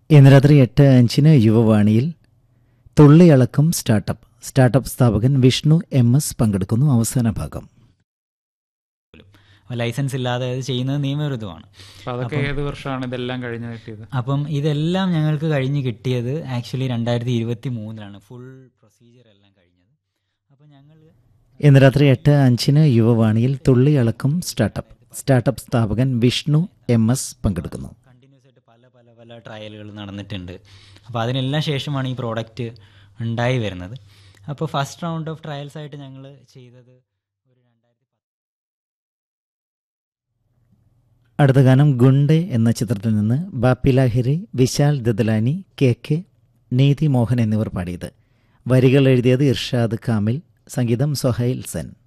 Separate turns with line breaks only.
ഇന്ന് രാത്രി എട്ട് അഞ്ചിന് യുവവാണിയിൽ തുള്ളിയളക്കും സ്റ്റാർട്ടപ്പ് സ്റ്റാർട്ടപ്പ് സ്ഥാപകൻ വിഷ്ണു എം എസ് പങ്കെടുക്കുന്നു അവസാന ഭാഗം
ലൈസൻസ് ഇല്ലാതെ ഇത് ചെയ്യുന്നത് നിയമവിരുദ്ധമാണ്
അപ്പൊ അതൊക്കെ ഏത് വർഷമാണ് ഇതെല്ലാം കഴിഞ്ഞ് കിട്ടിയത്
അപ്പം ഇതെല്ലാം ഞങ്ങൾക്ക് കഴിഞ്ഞ് കിട്ടിയത് ആക്ച്വലി രണ്ടായിരത്തി ഇരുപത്തി മൂന്നിലാണ് ഫുൾ പ്രൊസീജിയർ എല്ലാം കഴിഞ്ഞത് അപ്പം ഞങ്ങൾ
ഇന്ന് രാത്രി എട്ട് അഞ്ചിന് യുവവാണിയിൽ തുള്ളിയളക്കും സ്റ്റാർട്ടപ്പ് സ്റ്റാർട്ടപ്പ് സ്ഥാപകൻ വിഷ്ണു എം എസ് പങ്കെടുക്കുന്നു
കണ്ടിന്യൂസ് ആയിട്ട് പല പല പല ട്രയലുകൾ നടന്നിട്ടുണ്ട് അപ്പോൾ അതിനെല്ലാം ശേഷമാണ് ഈ പ്രോഡക്റ്റ് ഉണ്ടായി വരുന്നത് അപ്പോൾ ഫസ്റ്റ് റൗണ്ട് ഓഫ് ട്രയൽസ് ആയിട്ട് ഞങ്ങൾ ചെയ്തത് ഒരു രണ്ടായിരത്തി
അടുത്ത ഗാനം ഗുണ്ടെ എന്ന ചിത്രത്തിൽ നിന്ന് ബാപ്പി ലാഹിരി വിശാൽ ദദലാനി കെ കെ നീതി മോഹൻ എന്നിവർ പാടിയത് വരികൾ എഴുതിയത് ഇർഷാദ് കാമിൽ സംഗീതം സൊഹൈൽ സെൻ